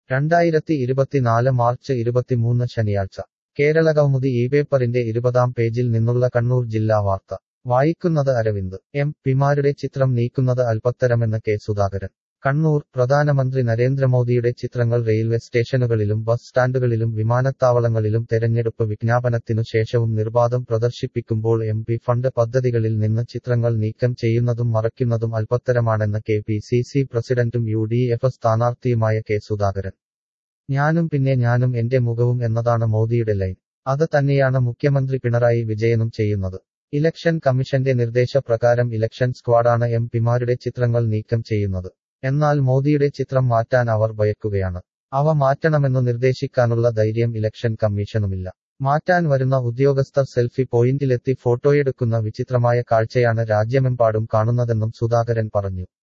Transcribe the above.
രണ്ടായിരത്തി ഇരുപത്തിനാല് മാർച്ച് ഇരുപത്തിമൂന്ന് ശനിയാഴ്ച കേരളകൗമുദി ഈ പേപ്പറിന്റെ ഇരുപതാം പേജിൽ നിന്നുള്ള കണ്ണൂർ ജില്ലാ വാർത്ത വായിക്കുന്നത് അരവിന്ദ് എം പിമാരുടെ ചിത്രം നീക്കുന്നത് അൽപ്പത്തരമെന്ന് കെ സുധാകരൻ കണ്ണൂർ പ്രധാനമന്ത്രി നരേന്ദ്രമോദിയുടെ ചിത്രങ്ങൾ റെയിൽവേ സ്റ്റേഷനുകളിലും ബസ് സ്റ്റാൻഡുകളിലും വിമാനത്താവളങ്ങളിലും തെരഞ്ഞെടുപ്പ് വിജ്ഞാപനത്തിനു ശേഷവും നിർബാധം പ്രദർശിപ്പിക്കുമ്പോൾ എം പി ഫണ്ട് പദ്ധതികളിൽ നിന്ന് ചിത്രങ്ങൾ നീക്കം ചെയ്യുന്നതും മറയ്ക്കുന്നതും അൽപ്പത്തരമാണെന്ന് കെ പി സി സി പ്രസിഡന്റും യു ഡി എഫ് സ്ഥാനാർത്ഥിയുമായ കെ സുധാകരൻ ഞാനും പിന്നെ ഞാനും എന്റെ മുഖവും എന്നതാണ് മോദിയുടെ ലൈൻ അത് തന്നെയാണ് മുഖ്യമന്ത്രി പിണറായി വിജയനും ചെയ്യുന്നത് ഇലക്ഷൻ കമ്മീഷന്റെ നിർദ്ദേശപ്രകാരം ഇലക്ഷൻ സ്ക്വാഡാണ് എം പിമാരുടെ ചിത്രങ്ങൾ നീക്കം ചെയ്യുന്നത് എന്നാൽ മോദിയുടെ ചിത്രം മാറ്റാൻ അവർ ഭയക്കുകയാണ് അവ മാറ്റണമെന്നു നിർദ്ദേശിക്കാനുള്ള ധൈര്യം ഇലക്ഷൻ കമ്മീഷനുമില്ല മാറ്റാൻ വരുന്ന ഉദ്യോഗസ്ഥർ സെൽഫി പോയിന്റിലെത്തി ഫോട്ടോയെടുക്കുന്ന വിചിത്രമായ കാഴ്ചയാണ് രാജ്യമെമ്പാടും കാണുന്നതെന്നും സുധാകരൻ പറഞ്ഞു